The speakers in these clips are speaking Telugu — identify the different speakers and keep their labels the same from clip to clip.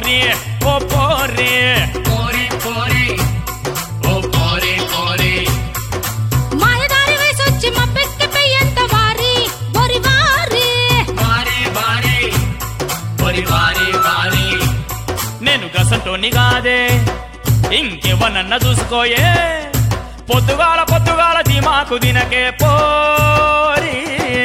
Speaker 1: పోరి ఓ పోరి
Speaker 2: పోరి పోరి ఓ పోరి పోరి
Speaker 3: మాయదారి వయసొచ్చి మా పెట్టె పెయ్యంత వారి వరి వారి
Speaker 2: వారి వారి పోరి వారి వారి
Speaker 1: నేను గసంటోని కాదే ఇంకెవనన్న చూసుకోయే పొద్దుగాల పొద్దుగాల దిమాకు దినకే పోరి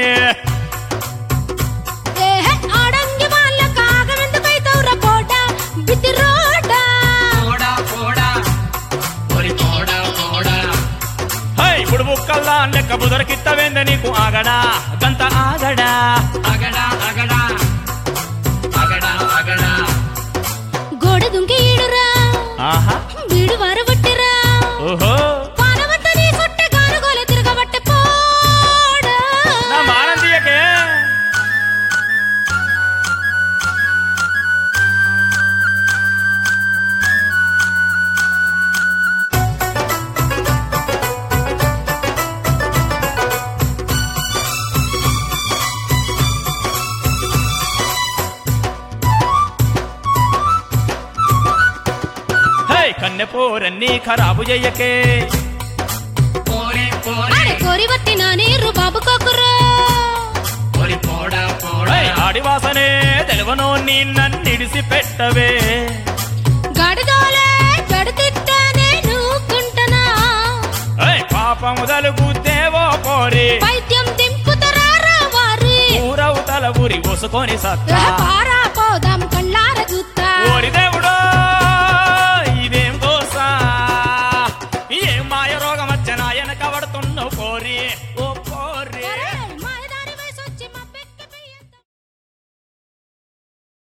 Speaker 3: ఏహే ఆడంగి వాళ్ళ కాగమెందుకైతవురా పోట బితి రోడా
Speaker 2: పోడా పోడా పోరి పోడా పోడా
Speaker 1: హై ఇప్పుడు బుక్కల్లా లెక్క బుదరకిత్తవేంద నీకు ఆగడా గంత ఆగడా
Speaker 2: అగడా అగడా అగడా అగడా
Speaker 3: గోడ దుంకి ఈడురా
Speaker 1: ఆహా
Speaker 3: వీడు వారబట్టిరా
Speaker 1: ఓహో
Speaker 3: పానవంత నీ సుట్టె గానుగోలె తిరగబట్టె పోడా
Speaker 1: నా మానం తీయకే హై కన్నె పోరన్ని ఖరాబు చెయ్యకే
Speaker 2: పోరి పోరి
Speaker 3: అరే కోరి వట్టిన నీరు బాబు కోకురా
Speaker 2: పోరి పోడా పోడా
Speaker 1: హై ఆడివాసనే తెలువనో నీ నన్నిడిసి పెట్టవే
Speaker 3: గడిదోలే గడితిట్టనే నూకుంటనా
Speaker 1: హై పాపము తలుగుతేవో పోరి
Speaker 3: వైద్యం దింపుతరా వారి
Speaker 1: ఊరవు తల ఊరి పోసుకొని సత్తా
Speaker 3: పారా పోదాం